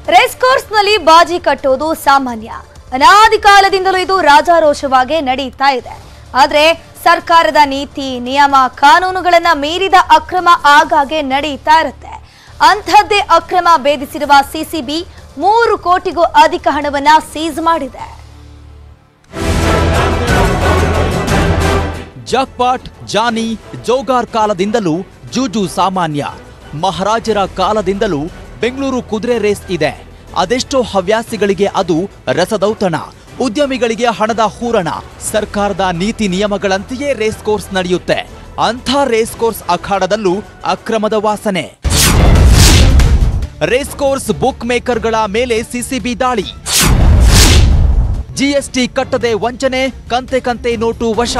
race ಕೋರ್ಸ್ನಲ್ಲಿ ಬಾಜಿ ಕಟ್ಟೋದು ಸಾಮಾನ್ಯ ಅನಾದಿ ಕಾಲದಿಂದಲೂ ಇದು ರಾಜಾರೋಷವಾಗಿ ನಡೀತಾ ಇದೆ ಆದ್ರೆ ಸರ್ಕಾರದ ನೀತಿ ನಿಯಮ ಕಾನೂನುಗಳನ್ನ ಮೀರಿದ ಅಕ್ರಮ ಆಗಾಗ್ಗೆ ನಡೀತಾ ಇರುತ್ತೆ ಅಂಥದ್ದೇ ಅಕ್ರಮ ಭೇದಿಸಿರುವ ಸಿಸಿಬಿ ಮೂರು ಕೋಟಿಗೂ ಅಧಿಕ ಹಣವನ್ನ ಸೀಸ್ ಮಾಡಿದೆ ಜಾಕ್ಪಾಟ್ ಜಾನಿ ಜೋಗಾರ್ ಕಾಲದಿಂದಲೂ ಜೂಜು ಸಾಮಾನ್ಯ ಮಹಾರಾಜರ ಕಾಲದಿಂದಲೂ ಬೆಂಗಳೂರು ಕುದುರೆ ರೇಸ್ ಇದೆ ಅದೆಷ್ಟೋ ಹವ್ಯಾಸಿಗಳಿಗೆ ಅದು ರಸದೌತಣ ಉದ್ಯಮಿಗಳಿಗೆ ಹಣದ ಹೂರಣ ಸರ್ಕಾರದ ನೀತಿ ನಿಯಮಗಳಂತೆಯೇ ರೇಸ್ ಕೋರ್ಸ್ ನಡೆಯುತ್ತೆ ಅಂಥ ರೇಸ್ ಕೋರ್ಸ್ ಅಖಾಡದಲ್ಲೂ ಅಕ್ರಮದ ವಾಸನೆ ರೇಸ್ ಕೋರ್ಸ್ ಬುಕ್ ಮೇಕರ್ಗಳ ಮೇಲೆ ಸಿಸಿಬಿ ದಾಳಿ ಜಿಎಸ್ಟಿ ಕಟ್ಟದೆ ವಂಚನೆ ಕಂತೆ ಕಂತೆ ನೋಟು ವಶ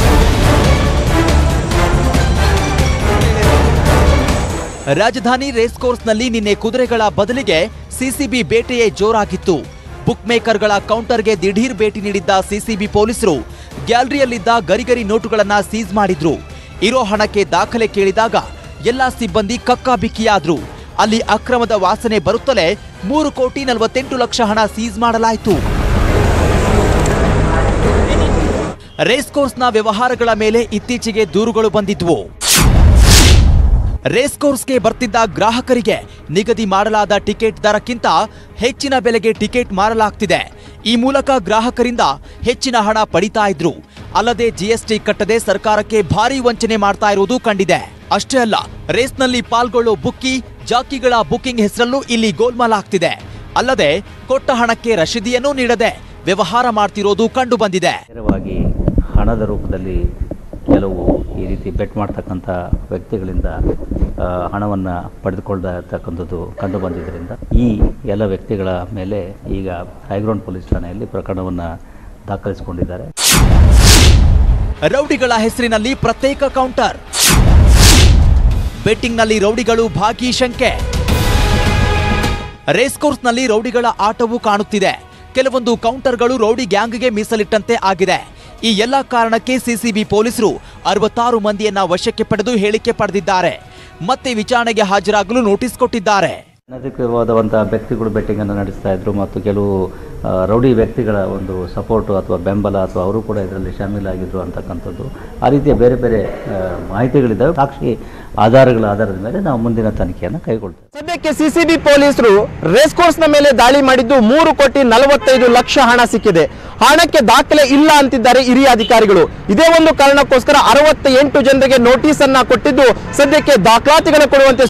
ರಾಜಧಾನಿ ರೇಸ್ ಕೋರ್ಸ್ನಲ್ಲಿ ನಿನ್ನೆ ಕುದುರೆಗಳ ಬದಲಿಗೆ ಸಿಸಿಬಿ ಬೇಟೆಯೇ ಜೋರಾಗಿತ್ತು ಬುಕ್ ಮೇಕರ್ಗಳ ಕೌಂಟರ್ಗೆ ದಿಢೀರ್ ಭೇಟಿ ನೀಡಿದ್ದ ಸಿಸಿಬಿ ಪೊಲೀಸರು ಗ್ಯಾಲರಿಯಲ್ಲಿದ್ದ ಗರಿಗರಿ ನೋಟುಗಳನ್ನ ಸೀಸ್ ಮಾಡಿದ್ರು ಇರೋ ಹಣಕ್ಕೆ ದಾಖಲೆ ಕೇಳಿದಾಗ ಎಲ್ಲಾ ಸಿಬ್ಬಂದಿ ಕಕ್ಕಾಬಿಕ್ಕಿಯಾದ್ರು ಅಲ್ಲಿ ಅಕ್ರಮದ ವಾಸನೆ ಬರುತ್ತಲೇ ಮೂರು ಕೋಟಿ ನಲವತ್ತೆಂಟು ಲಕ್ಷ ಹಣ ಸೀಸ್ ಮಾಡಲಾಯಿತು ರೇಸ್ ಕೋರ್ಸ್ನ ವ್ಯವಹಾರಗಳ ಮೇಲೆ ಇತ್ತೀಚೆಗೆ ದೂರುಗಳು ಬಂದಿದ್ವು ರೇಸ್ ಕೋರ್ಸ್ಗೆ ಬರ್ತಿದ್ದ ಗ್ರಾಹಕರಿಗೆ ನಿಗದಿ ಮಾಡಲಾದ ಟಿಕೆಟ್ ದರಕ್ಕಿಂತ ಹೆಚ್ಚಿನ ಬೆಲೆಗೆ ಟಿಕೆಟ್ ಮಾರಲಾಗ್ತಿದೆ ಈ ಮೂಲಕ ಗ್ರಾಹಕರಿಂದ ಹೆಚ್ಚಿನ ಹಣ ಪಡಿತಾ ಇದ್ರು ಅಲ್ಲದೆ ಜಿಎಸ್ಟಿ ಕಟ್ಟದೆ ಸರ್ಕಾರಕ್ಕೆ ಭಾರಿ ವಂಚನೆ ಮಾಡ್ತಾ ಇರುವುದು ಕಂಡಿದೆ ಅಷ್ಟೇ ಅಲ್ಲ ರೇಸ್ನಲ್ಲಿ ಪಾಲ್ಗೊಳ್ಳೋ ಬುಕ್ಕಿ ಜಾಕಿಗಳ ಬುಕಿಂಗ್ ಹೆಸರಲ್ಲೂ ಇಲ್ಲಿ ಗೋಲ್ಮಾಲ್ ಆಗ್ತಿದೆ ಅಲ್ಲದೆ ಕೊಟ್ಟ ಹಣಕ್ಕೆ ರಶೀದಿಯನ್ನೂ ನೀಡದೆ ವ್ಯವಹಾರ ಮಾಡ್ತಿರೋದು ಕಂಡು ಬಂದಿದೆ ನೇರವಾಗಿ ಹಣದ ರೂಪದಲ್ಲಿ ಕೆಲವು ಈ ರೀತಿ ಬೆಟ್ ಮಾಡ್ತಕ್ಕಂಥ ವ್ಯಕ್ತಿಗಳಿಂದ ಹಣವನ್ನು ಪಡೆದುಕೊಳ್ತಕ್ಕಂಥದ್ದು ಕಂಡು ಬಂದಿದ್ದರಿಂದ ಈ ಎಲ್ಲ ವ್ಯಕ್ತಿಗಳ ಮೇಲೆ ಈಗ ಹೈಗ್ರೌಂಡ್ ಪೊಲೀಸ್ ಠಾಣೆಯಲ್ಲಿ ಪ್ರಕರಣವನ್ನು ದಾಖಲಿಸಿಕೊಂಡಿದ್ದಾರೆ ರೌಡಿಗಳ ಹೆಸರಿನಲ್ಲಿ ಪ್ರತ್ಯೇಕ ಕೌಂಟರ್ ಬೆಟ್ಟಿಂಗ್ನಲ್ಲಿ ರೌಡಿಗಳು ಭಾಗಿ ಶಂಕೆ ರೇಸ್ ಕೋರ್ಸ್ನಲ್ಲಿ ರೌಡಿಗಳ ಆಟವೂ ಕಾಣುತ್ತಿದೆ ಕೆಲವೊಂದು ಕೌಂಟರ್ಗಳು ರೌಡಿ ಗ್ಯಾಂಗ್ಗೆ ಮೀಸಲಿಟ್ಟಂತೆ ಆಗಿದೆ ಈ ಎಲ್ಲ ಕಾರಣಕ್ಕೆ ಸಿಸಿಬಿ ಪೊಲೀಸರು ಅರವತ್ತಾರು ಮಂದಿಯನ್ನ ವಶಕ್ಕೆ ಪಡೆದು ಹೇಳಿಕೆ ಪಡೆದಿದ್ದಾರೆ ಮತ್ತೆ ವಿಚಾರಣೆಗೆ ಹಾಜರಾಗಲು ನೋಟಿಸ್ ಕೊಟ್ಟಿದ್ದಾರೆ ಅನಧಿಕೃತವಾದಂಥ ವ್ಯಕ್ತಿಗಳು ಬೆಟ್ಟಿಂಗನ್ನು ನಡೆಸ್ತಾ ಇದ್ರು ಮತ್ತು ಕೆಲವು ಆ, ರೌಡಿ ವ್ಯಕ್ತಿಗಳ ಒಂದು ಸಪೋರ್ಟು ಅಥವಾ ಬೆಂಬಲ ಅಥವಾ ಅವರು ಕೂಡ ಇದರಲ್ಲಿ ಶಾಮೀಲಾಗಿದ್ರು ಅಂತಕ್ಕಂಥದ್ದು ಆ ರೀತಿಯ ಬೇರೆ ಬೇರೆ ಆ, ಮಾಹಿತಿಗಳಿದ್ದಾವೆ ಸಾಕ್ಷಿ ಆಧಾರಗಳ ಆಧಾರದ ಮೇಲೆ ನಾವು ಮುಂದಿನ ತನಿಖೆಯನ್ನು ಕೈಗೊಳ್ತೇವೆ ಸದ್ಯಕ್ಕೆ ಸಿಸಿಬಿ ಪೊಲೀಸರು ರೇಸ್ ಕೋರ್ಸ್ ನ ಮೇಲೆ ದಾಳಿ ಮಾಡಿದ್ದು ಮೂರು ಕೋಟಿ ನಲವತ್ತೈದು ಲಕ್ಷ ಹಣ ಸಿಕ್ಕಿದೆ ಹಣಕ್ಕೆ ದಾಖಲೆ ಇಲ್ಲ ಅಂತಿದ್ದಾರೆ ಹಿರಿಯ ಅಧಿಕಾರಿಗಳು ಇದೇ ಒಂದು ಕಾರಣಕ್ಕೋಸ್ಕರ ಅರವತ್ತ ಎಂಟು ಜನರಿಗೆ ನೋಟಿಸ್ ಅನ್ನ ಕೊಟ್ಟಿದ್ದು ಸದ್ಯಕ್ಕೆ ದಾಖಲಾತಿಗಳನ್ನು ಕೊಡುವಂತೆ